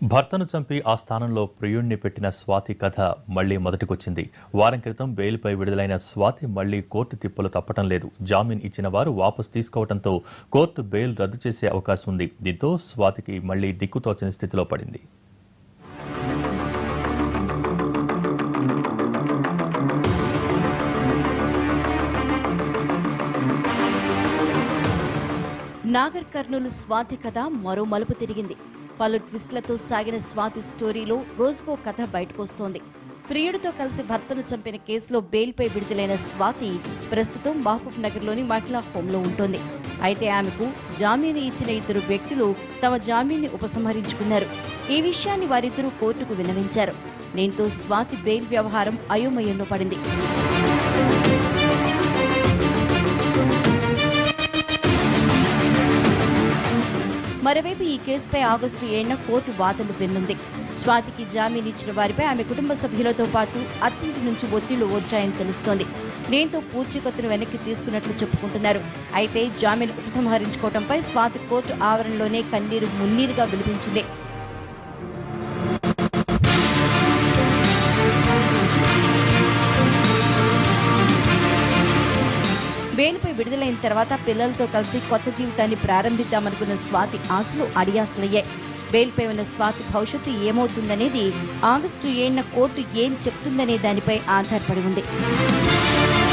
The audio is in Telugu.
భర్తను చంపి ఆ స్థానంలో ప్రియుణ్ణి పెట్టిన స్వాతి కథ మళ్లీ మొదటికొచ్చింది వారం క్రితం బెయిల్పై విడుదలైన స్వాతి మళ్లీ కోర్టు తిప్పలు తప్పటం లేదు జామీన్ ఇచ్చిన వారు వాపసు తీసుకోవడంతో కోర్టు బెయిల్ రద్దు చేసే అవకాశం ఉంది దీంతో స్వాతికి మళ్లీ దిక్కుతోచని స్థితిలో పడింది నాగర్ కర్నూలు స్వాతి కథ మరో మలుపు తిరిగింది పలు ట్విస్ట్లతో సాగిన స్వాతి స్టోరీలో రోజుకో కథ బయటకొస్తోంది ప్రియుడితో కలిసి భర్తను చంపిన కేసులో బెయిల్పై విడుదలైన స్వాతి ప్రస్తుతం మహబూబ్ నగర్లోని మహిళా హోంలో ఉంటుంది అయితే ఆమెకు జామీను ఇచ్చిన ఇద్దరు వ్యక్తులు తమ జామీన్ని ఉపసంహరించుకున్నారు ఈ విషయాన్ని వారిద్దరూ కోర్టుకు విన్నవించారు దీంతో స్వాతి బెయిల్ వ్యవహారం అయోమయంలో పడింది మరోవైపు ఈ కేసుపై ఆగస్టు ఏడున కోర్టు వాదనలు విన్నుంది స్వాతికి జామీన్ ఇచ్చిన వారిపై ఆమె కుటుంబ సభ్యులతో పాటు అత్తింటి నుంచి ఒత్తిళ్లు వచ్చాయని తెలుస్తోంది దీంతో పూచీకత్తును వెనక్కి తీసుకున్నట్లు చెప్పుకుంటున్నారు అయితే జామీన్ ఉపసంహరించుకోవడంపై స్వాతి కోర్టు ఆవరణలోనే కన్నీరు మున్నీరుగా వినిపించింది బెయిల్పై విడుదలైన తర్వాత పిల్లలతో కలిసి కొత్త జీవితాన్ని ప్రారంభిద్దామనుకున్న స్వాతి ఆశలు అడియాసలయ్యాయి బెయిల్పై ఉన్న స్వాతి భవిష్యత్తు ఏమవుతుందనేది ఆగస్టు ఏడున కోర్టు ఏం చెప్తుందనే దానిపై ఆధారపడి ఉంది